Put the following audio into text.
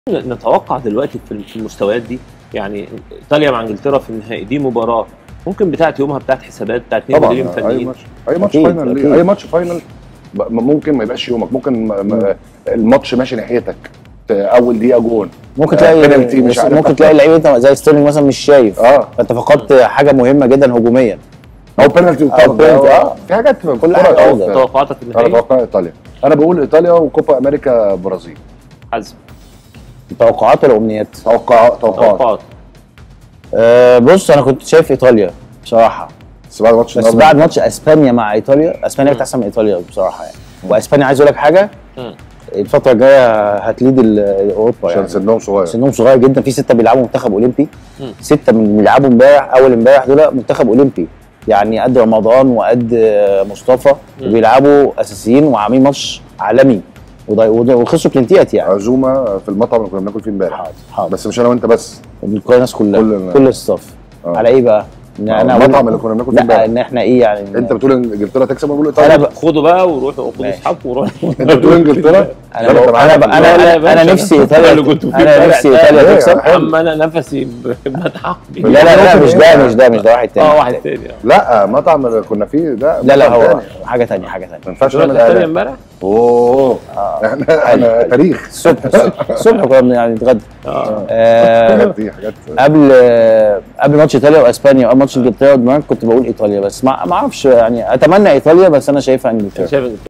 نتوقع دلوقتي في في المستويات دي يعني ايطاليا مع انجلترا في النهائي دي مباراه ممكن بتاعت يومها بتاعت حسابات بتاعت اثنين طبعا مديرين اي فنيين ماتش اي ماتش أكيد، فاينل أكيد. ليه؟ اي ماتش فاينل ب- ممكن ما يبقاش يومك ممكن م- م- الماتش ماشي ناحيتك ت- اول دقيقه جون ممكن آه، تلاقي penalty مش عارف. ممكن تلاقي لعيب انت زي ستيرلينج مثلا مش شايف اه فانت فقدت حاجه مهمه جدا هجوميا او بينالتي أو penalty، آه. في حاجات في كل الكورة حاجة أو أوضح. في- توقعاتك انا النهائيه اتوقع ايطاليا انا بقول ايطاليا وكوبا امريكا برازيل حزم توقعات ولا امنيات؟ توقع توقعات توقعات أه بص انا كنت شايف ايطاليا بصراحه بس بعد ماتش بس النهاردة- بعد ماتش اسبانيا مع ايطاليا اسبانيا كانت احسن من ايطاليا بصراحه يعني واسبانيا عايز اقول لك حاجه مم. الفتره الجايه هتليد ال- اوروبا عشان يعني سنهم صغير سنهم صغير جدا في سته بيلعبوا منتخب اولمبي مم. سته من اللي بيلعبوا امبارح اول امبارح دول منتخب اولمبي يعني قد رمضان وقد مصطفى مم. وبيلعبوا اساسيين وعاملين ماتش عالمي وضي- وضي- وخسروا بلنتيات يعني عزومه في المطعم اللي كنا بناكل فيه امبارح حاضر حاضر بس مش انا وانت بس كل الناس كلها كل كل, الناس. كل الستاف آه. على ايه بقى؟ ان انا المطعم أقول- اللي كنا بناكل فيه لا امبارح ان احنا ايه يعني انت بتقول ان انجلترا تكسب وانا بقول انا ايطاليا بقى خدوا بقى وروحوا خدوا ماشي. اصحابكم وروحوا انت بتقول انجلترا انا لا، بقى انت معانا انا في بقى لا، لا يا انا باشا، انا نفسي أنا اللي ايطاليا كنت فيه انا امبارح نفسي ده. ايطاليا ليه؟ تكسب حلو. اما انا نفسي بمدحه لا لا لا مش ده مش ده مش ده واحد تاني اه واحد تاني اه لا مطعم اللي كنا فيه ده لا لا مطعم هو تاني. حاجه تانية حاجه تانية ما ينفعش رحت نعمل ايطاليا اعلان امبارح اوه احنا احنا تاريخ الصبح الصبح الصبح كنا بن- يعني نتغدى اه آه، حاجات دي حاجات قبل آه، قبل ماتش ايطاليا واسبانيا وقبل ماتش انجلترا ودنمارك كنت بقول ايطاليا بس ما ما اعرفش يعني اتمنى ايطاليا بس انا شايفها انجلترا شايف